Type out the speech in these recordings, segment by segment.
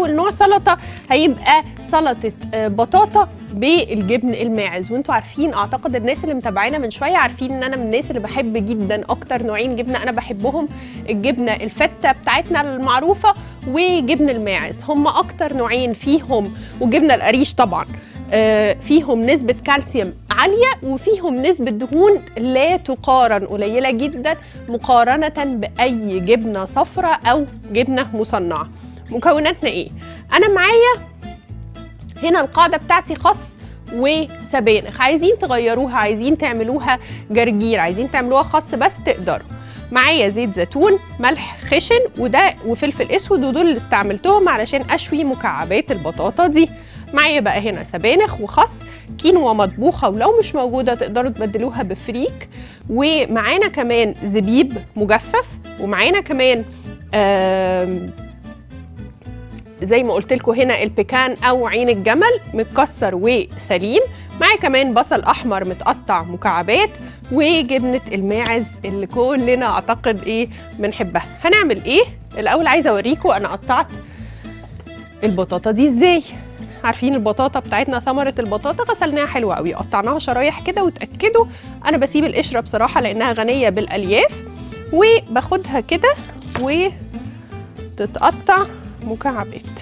اول نوع سلطه هيبقى سلطه آه، بطاطا بالجبن الماعز وانتوا عارفين اعتقد الناس اللي متابعانا من شويه عارفين ان انا من الناس اللي بحب جدا اكتر نوعين جبنه انا بحبهم الجبنه الفته بتاعتنا المعروفه وجبن الماعز هم اكتر نوعين فيهم وجبنه القريش طبعا آه، فيهم نسبة كالسيوم عالية وفيهم نسبة دهون لا تقارن قليلة جدا مقارنة بأي جبنة صفراء أو جبنة مصنعة مكوناتنا إيه؟ أنا معايا هنا القاعدة بتاعتي خس وسبانخ عايزين تغيروها عايزين تعملوها جرجير عايزين تعملوها خس بس تقدروا معايا زيت زيتون ملح خشن وده وفلفل اسود ودول اللي استعملتهم علشان اشوي مكعبات البطاطا دي معايا بقى هنا سبانخ وخس كينوا مطبوخه ولو مش موجوده تقدروا تبدلوها بفريك ومعانا كمان زبيب مجفف ومعانا كمان آم، زي ما قلت لكم هنا البيكان او عين الجمل متكسر وسليم معايا كمان بصل احمر متقطع مكعبات وجبنه الماعز اللي كلنا اعتقد ايه بنحبها هنعمل ايه الاول عايزه اوريكم انا قطعت البطاطا دي ازاي عارفين البطاطا بتاعتنا ثمره البطاطا غسلناها حلوه قوي قطعناها شرايح كده وتاكدوا انا بسيب القشره بصراحه لانها غنيه بالالياف وباخدها كده وتتقطع مكعبات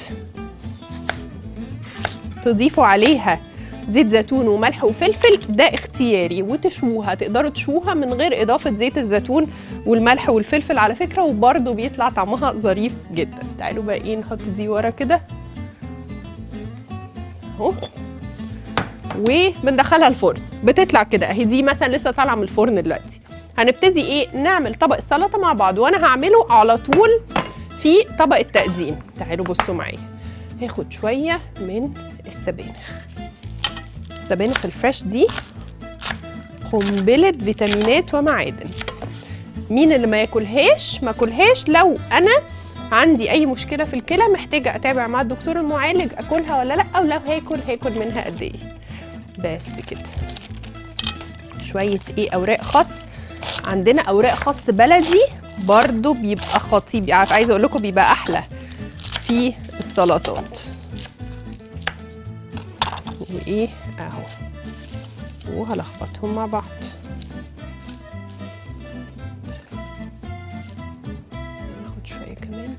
تضيفوا عليها زيت زيتون وملح وفلفل ده اختياري وتشووها تقدروا تشووها من غير اضافه زيت الزيتون والملح والفلفل على فكره وبرده بيطلع طعمها ظريف جدا تعالوا بقى ايه نحط دي ورا كده اهو وبندخلها الفرن بتطلع كده اهي دي مثلا لسه طالعه من الفرن دلوقتي هنبتدي ايه نعمل طبق السلطه مع بعض وانا هعمله على طول في طبق التقديم تعالوا بصوا معايا هاخد شويه من السبانخ السبانخ الفريش دي قنبله فيتامينات ومعادن مين اللي ما ياكلهاش ما كلهاش لو انا عندي اي مشكله في الكلى محتاجه اتابع مع الدكتور المعالج اكلها ولا لا او لو هاكل هاكل منها قد ايه بس كده شويه ايه اوراق خس عندنا اوراق خس بلدي برضو بيبقى خطيب عارف عايزه اقول لكم بيبقى احلى في السلطات وايه اهو وهلخبطهم مع بعض ناخد شويه كمان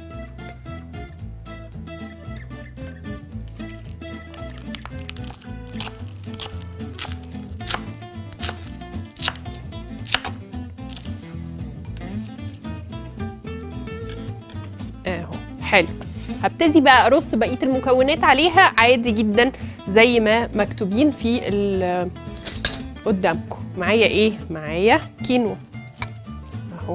اهو حلو هبتدي بقى ارص بقيه المكونات عليها عادي جدا زي ما مكتوبين في ال- قدامكم معايا ايه معايا كينوا اهو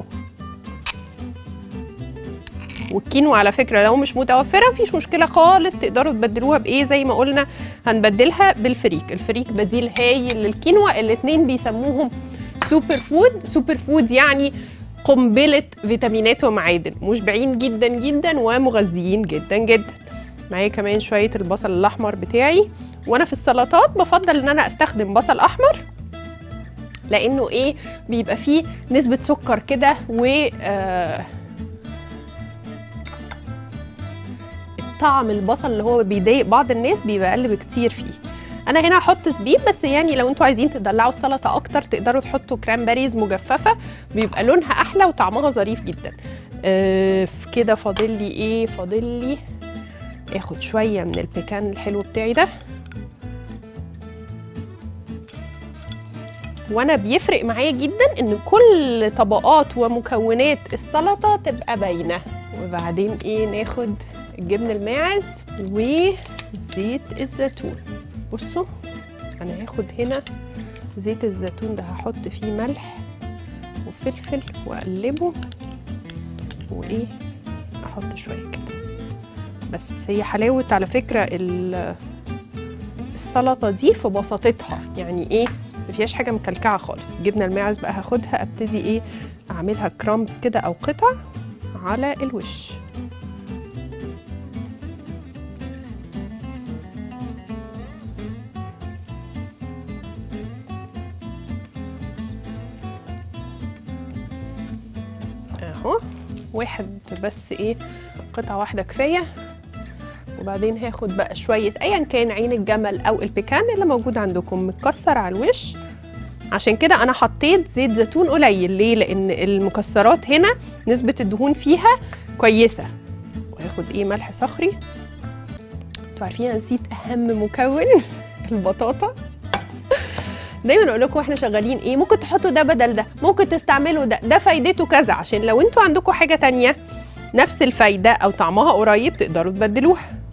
والكينوا على فكره لو مش متوفره مفيش مشكله خالص تقدروا تبدلوها بايه زي ما قلنا هنبدلها بالفريك الفريك بديل هايل للكينوا الاتنين بيسموهم سوبر فود سوبر فود يعني قنبله فيتامينات ومعادن مشبعين جدا جدا ومغذيين جدا جدا معايا كمان شويه البصل الاحمر بتاعي وانا في السلطات بفضل ان انا استخدم بصل احمر لانه ايه بيبقى فيه نسبه سكر كده و آه طعم البصل اللي هو بيضايق بعض الناس بيبقى اقل بكتير فيه انا هنا هحط زبيب بس يعني لو انتوا عايزين تدلعوا السلطه اكتر تقدروا تحطوا كرامبريز مجففه بيبقى لونها احلى وطعمها ظريف جدا آه كده فاضل لي ايه فاضل لي اخد شويه من البيكان الحلو بتاعي ده وانا بيفرق معايا جدا ان كل طبقات ومكونات السلطه تبقى باينه وبعدين ايه ناخد الجبن الماعز وزيت الزيتون بصوا انا هاخد هنا زيت الزيتون ده هحط فيه ملح وفلفل واقلبه وايه احط شويه كده بس هي حلاوه على فكره ال- السلطه دي في بساطتها يعني ايه ما فيهاش حاجه مكلكعه خالص الجبنه الماعز بقى هاخدها ابتدي ايه اعملها كرامز كده او قطع على الوش اهو واحد بس ايه قطعه واحده كفايه وبعدين هاخد بقى شويه ايا كان عين الجمل او البيكان اللي موجود عندكم متكسر على الوش عشان كده انا حطيت زيت زيتون قليل ليه لان المكسرات هنا نسبه الدهون فيها كويسه وهاخد ايه ملح صخري انتوا عارفين انا نسيت اهم مكون البطاطا دايما اقول لكم واحنا شغالين ايه ممكن تحطوا ده بدل ده ممكن تستعملوا ده ده فايدته كذا عشان لو انتوا عندكم حاجه تانية نفس الفايده او طعمها قريب تقدروا تبدلوها